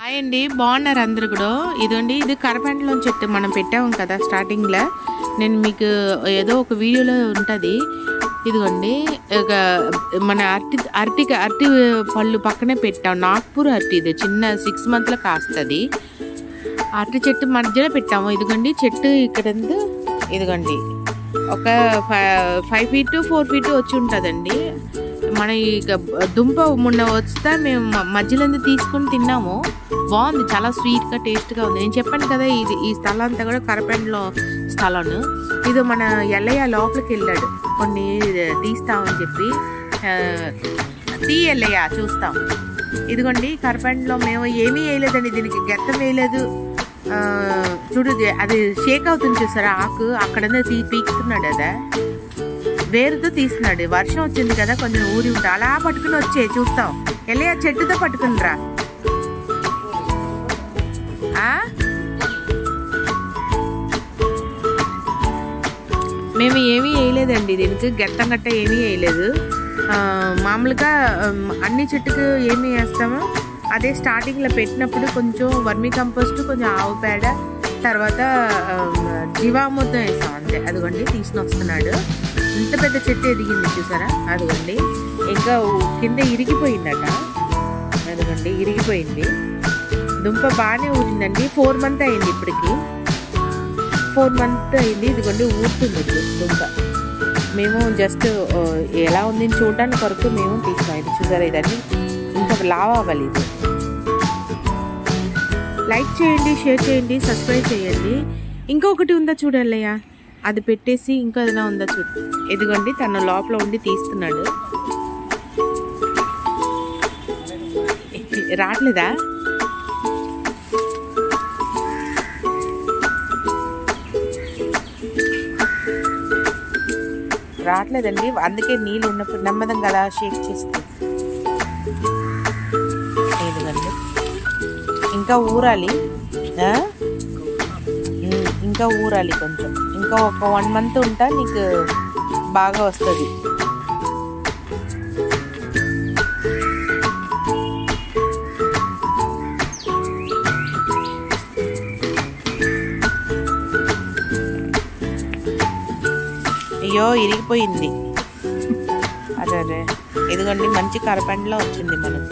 Hi అండి బాగున్నారు అందరు కూడా ఇదండి ఇది కరపెంటలో చెట్టు మనం పెట్టాము కదా స్టార్టింగ్లో నేను మీకు ఏదో ఒక వీడియోలో ఉంటుంది ఇదిగోండి ఒక మన అరటి అరటి అరటి పళ్ళు పక్కనే పెట్టాం నాగ్పూర్ అరటి ఇది చిన్న సిక్స్ మంత్లో కాస్తుంది అరటి చెట్టు మధ్యలో పెట్టాము ఇదిగోండి చెట్టు ఇక్కడ ఉంది. ఇదిగోండి ఒక ఫైవ్ ఫీట్ ఫోర్ ఫీట్ వచ్చి ఉంటుందండి మన ఇక దుంప మొన్న వస్తే మేము మ- మధ్యలో నుంచి తీసుకొని తిన్నాము బాగుంది చాలా స్వీట్గా టేస్ట్గా ఉంది నేను చెప్పాను కదా ఇది ఈ స్థలం అంతా కూడా కరపెండలో స్థలం ఇది మన ఎల్లయ్య లోపలికి వెళ్ళాడు కొన్ని తీస్తామని చెప్పి ఆ, తీ ఎల్లయ్య చూస్తాం ఇదిగోండి కరపెండలో మేము ఏమీ వేయలేదండి దీనికి గెత్తం వేయలేదు ఆ, చూడు ఇది- అది షేక్ అవుతుంది చూసారా ఆకు అక్కడ తీ పీకుతున్నాడు అదా వేరుతో తీస్తున్నాడు వర్షం వచ్చింది కదా కొంచెం ఊరి ఉంటా అలా పట్టుకుని వచ్చే చూస్తాం వెళ్ళి ఆ చెట్టుతో పట్టుకునిరా ఆ? మేము ఏమీ వేయలేదండి దీనికి గెత్తం గట్ట ఏమీ వేయలేదు ఆ, మామూలుగా ఉమ్, అన్ని చెట్టుకు ఏమి వేస్తామో అదే స్టార్టింగ్లో పెట్టినప్పుడు కొంచెం వర్మీ కంపోస్ట్ కొంచెం ఆవు పేడ తర్వాత ఉమ్, జీవామృతం వేసాం అంతే అదిగోండి తీసుకుని వస్తున్నాడు ఇంత పెద్ద చెట్టు ఎదిగింది చూసారా అదిగోండి ఇంకా ఊ- కింద ఇరిగిపోయిందట అదిగోండి ఇరిగిపోయింది దుంప బాగానే ఊరిందండి ఫోర్ మంత్ అయింది ఇప్పటికి ఫోర్ మంత్ అయింది ఇదిగోండి ఊరుతుంది ఇప్పుడు దుంప మేము జస్ట్ ఆ, ఎలా ఉంది చూడడానికి వరకు మేము తీసుకున్నాం ఇది చూసారా ఇదన్నీ ఇంకా లావ్ అవ్వాలి ఇది లైక్ చేయండి షేర్ చేయండి సబ్స్క్రైబ్ చేయండి ఇంకొకటి ఉందా చూడల్లయ్య అది పెట్టేసి ఇంకా ఏదైనా ఉందా చూడు ఇదిగోండి తను లోపల ఉండి తీస్తున్నాడు రావట్లేదా రావట్లేదండి అందుకే నీళ్ళు ఉన్నప్పుడు నెమ్మదంగా అలా షేక్ చేస్తే ఇదిగోండి ఇంకా ఊరాలి ఆ? ఉమ్, ఇంకా ఊరాలి కొంచెం ఇంకా ఒక వన్ మంత్ ఉంటా నీకు బాగా వస్తుంది అయ్యో ఇరిగిపోయింది అదే అదే ఇదిగోండి మంచి కరపెండలో వచ్చింది మనకు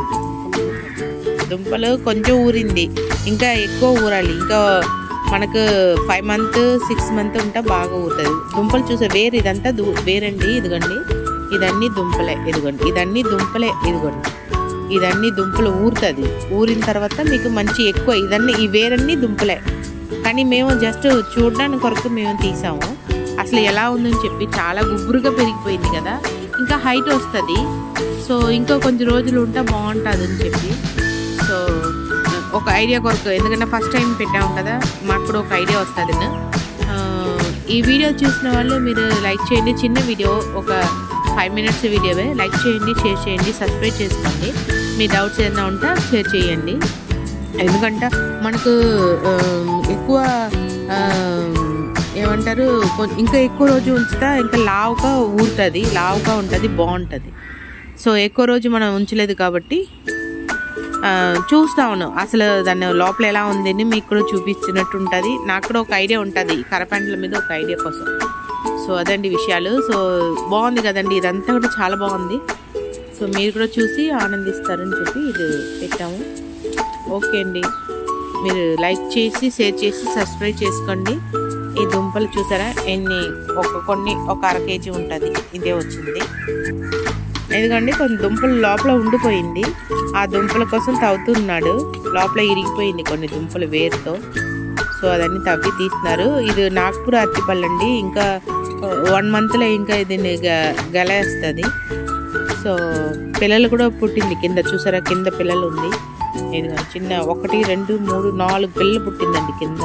దుంపలు కొంచెం ఊరింది ఇంకా ఎక్కువ ఊరాలి ఇంకా మనకు ఫైవ్ మంత్ సిక్స్ మంత్ ఉంటే బాగా ఊరుతుంది దుంపలు చూసే వేరు ఇదంతా దు వేరండి ఇదిగోండి ఇదన్నీ దుంపలే ఇదిగోండి ఇదన్నీ దుంపలే ఇదిగోండి ఇదన్నీ దుంపలు ఊరుతుంది ఊరిన తర్వాత మీకు మంచి ఎక్కువ ఇదన్నీ ఈ వేరన్నీ దుంపలే కానీ మేము జస్ట్ చూడడానికి కొరకు మేము తీసాము అసలు ఎలా ఉందని చెప్పి చాలా గుబురుగా పెరిగిపోయింది కదా ఇంకా హైట్ వస్తుంది సో ఇంకా కొంచెం రోజులు ఉంటే బాగుంటుంది అని చెప్పి సో ఒక ఐడియా కొరకు ఎందుకంటే ఫస్ట్ టైం పెట్టాము కదా మాకు కూడా ఒక ఐడియా వస్తుంది ఈ వీడియో చూసిన వాళ్ళు మీరు లైక్ చేయండి చిన్న వీడియో ఒక ఫైవ్ మినిట్స్ వీడియోవే లైక్ చేయండి షేర్ చేయండి సబ్స్క్రైబ్ చేసుకోండి మీ డౌట్స్ ఏదైనా ఉంటే షేర్ చేయండి ఎందుకంటే మనకు ఆ, ఎక్కువ ఆ, ఏమంటారు కొ- ఇంకా ఎక్కువ రోజు ఉంచుతా ఇంకా లావుగా ఊరుతుంది లావుగా ఉంటుంది బాగుంటుంది సో ఎక్కువ రోజు మనం ఉంచలేదు కాబట్టి ఆ, చూస్తా ఉన్నాం అసలు దాన్ని లోపల ఎలా ఉంది అని మీకు కూడా చూపించినట్టు ఉంటుంది నాకు కూడా ఒక ఐడియా ఉంటుంది కరపెంటల మీద ఒక ఐడియా కోసం సో అదండి విషయాలు సో బాగుంది కదండి ఇదంతా కూడా చాలా బాగుంది సో మీరు కూడా చూసి ఆనందిస్తారని చెప్పి ఇది పెట్టాము ఓకే అండి మీరు లైక్ చేసి షేర్ చేసి సబ్స్క్రైబ్ చేసుకోండి ఈ దుంపలు చూసారా ఎన్ని ఒక కొన్ని ఒక అర కేజీ ఉంటుంది ఇదే వచ్చింది ఎందుకంటే కొన్ని దుంపలు లోపల ఉండిపోయింది ఆ దుంపల కోసం తవ్వుతున్నాడు లోపల ఇరిగిపోయింది కొన్ని దుంపలు వేరుతో సో అదన్నీ తవ్వి తీస్తున్నారు ఇది నాగ్పూర్ అరటిపళ్ళు అండి ఇంకా వన్ మంత్లో ఇంకా ఇది గ- గలేస్తుంది సో పిల్లలు కూడా పుట్టింది కింద చూసారా కింద పిల్లలు ఉంది ఇది చిన్న ఒకటి రెండు మూడు నాలుగు పిల్లలు పుట్టిందండి కింద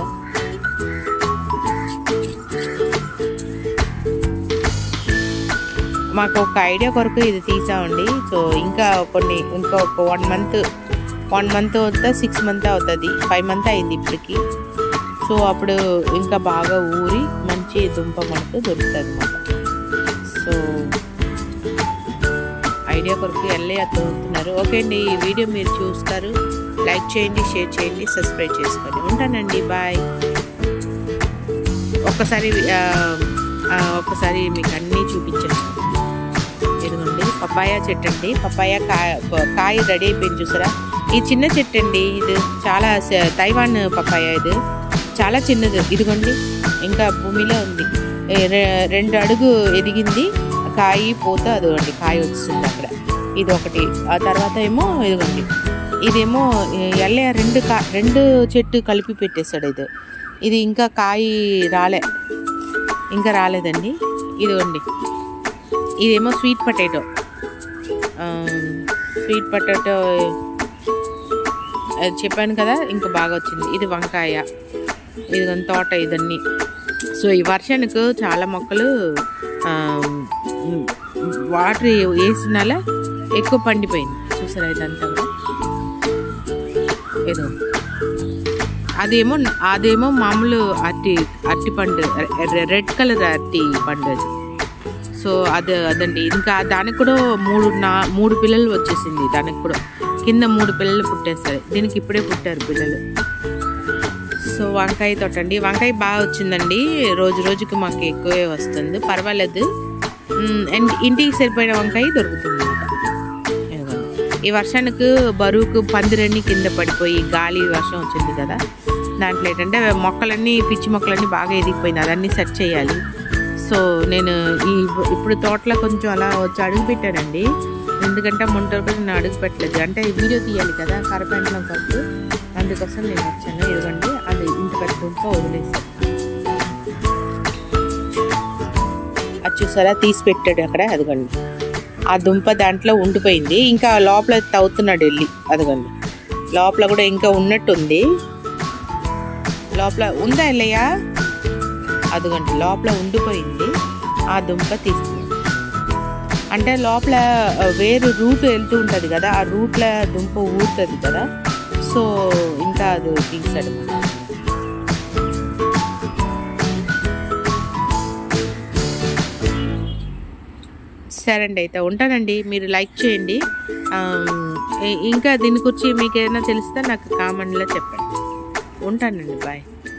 మాకు ఒక ఐడియా కొరకు ఇది తీసామండి సో ఇంకా కొన్ని ఇంకా ఒక వన్ మంత్ వన్ మంత్ అవుతా సిక్స్ మంత్ అవుతుంది ఫైవ్ మంత్ అయింది ఇప్పటికి సో అప్పుడు ఇంకా బాగా ఊరి మంచి దుంప మనకు దొరుకుతుంది అనమాట సో ఐడియా కొరకు వెళ్ళి అతున్నారు ఓకే అండి ఈ వీడియో మీరు చూస్తారు లైక్ చేయండి షేర్ చేయండి సబ్స్క్రైబ్ చేసుకోండి ఉంటానండి బాయ్ ఒక్కసారి ఆ, ఆ, ఒక్కసారి మీకు అన్నీ చూపించేస్తాను ఇదిగోండి పపాయ చెట్టు అండి పపాయ కాయ కాయ రెడీ అయిపోయింది చూసారా ఈ చిన్న చెట్టు అండి ఇది చాలా స- తైవాన్ పపాయ ఇది చాలా చిన్నది ఇదిగోండి ఇంకా భూమిలో ఉంది ఏ, రె- రెండు అడుగు ఎదిగింది కాయ పోత అదిగోండి కాయ వచ్చింది అక్కడ ఇది ఒకటి ఆ తర్వాత ఏమో ఇదిగోండి ఇదేమో ఎల్లయ్య రెండు కా రెండు చెట్టు కలిపి పెట్టేశాడు ఇది ఇది ఇంకా కాయ రాలే ఇంకా రాలేదండి ఇదిగోండి ఇదేమో స్వీట్ పొటాటో స్వీట్ పొటాటో అది చెప్పాను కదా ఇంకా బాగా వచ్చింది ఇది వంకాయ ఇది తోట ఇదన్నీ సో ఈ వర్షానికి చాలా మొక్కలు వాటర్ వేసినాల ఎక్కువ పండిపోయింది చూసారా ఇదంతా కూడా ఏదో అదేమో అదేమో మామూలు అరటి అరటి పండు రె- రెడ్ కలర్ అరటి పండు అది సో అది అదండి ఇంకా దానికి కూడా మూడు నా మూడు పిల్లలు వచ్చేసింది దానికి కూడా కింద మూడు పిల్లలు పుట్టేస్తారు దీనికి ఇప్పుడే పుట్టారు పిల్లలు సో వంకాయ తోటండి వంకాయ బాగా వచ్చిందండి రోజు రోజుకి మాకు ఎక్కువే వస్తుంది పర్వాలేదు మ్, అండ్ ఇంటికి సరిపోయిన వంకాయ దొరుకుతుంది ఈ వర్షానికి బరువుకు పందిరన్నీ కింద పడిపోయి గాలి వర్షం వచ్చింది కదా దాంట్లో ఏంటంటే మొక్కలన్నీ పిచ్చి మొక్కలన్నీ బాగా ఎదిగిపోయింది అదన్నీ సెట్ చేయాలి సో నేను ఈ ఇప్పుడు తోటలో కొంచెం అలా వచ్చి అడుగు పెట్టానండి ఎందుకంటే ముందు నేను అడుగు పెట్టలేదు అంటే ఈ వీడియో తీయాలి కదా కరపెంటలో కొరకు అందుకోసం నేను వచ్చాను ఇదిగోండి అది ఇంత పెద్ద దుంప వదిలేసాను అది చూసారా తీసి పెట్టాడు అక్కడ అదిగోండి ఆ దుంప దాంట్లో ఉండిపోయింది ఇంకా లోపల తవ్వుతున్నాడు వెళ్ళి అదిగోండి లోపల కూడా ఇంకా ఉన్నట్టుంది లోపల ఉందా ఎల్లయ్య అదిగోండి లోపల ఉండిపోయింది ఆ దుంప తీస్తుంది అంటే లోపల ఆ, వేరు రూట్ వెళ్తూ ఉంటుంది కదా ఆ రూట్ల దుంప ఊరుతుంది కదా సో ఇంకా అది తీసాడు సరే అండి అయితే ఉంటానండి మీరు లైక్ చేయండి ఆ, ఇ- ఇంకా దీని గురించి మీకు ఏదైనా తెలిస్తే నాకు కామెంట్లో చెప్పండి ఉంటానండి బాయ్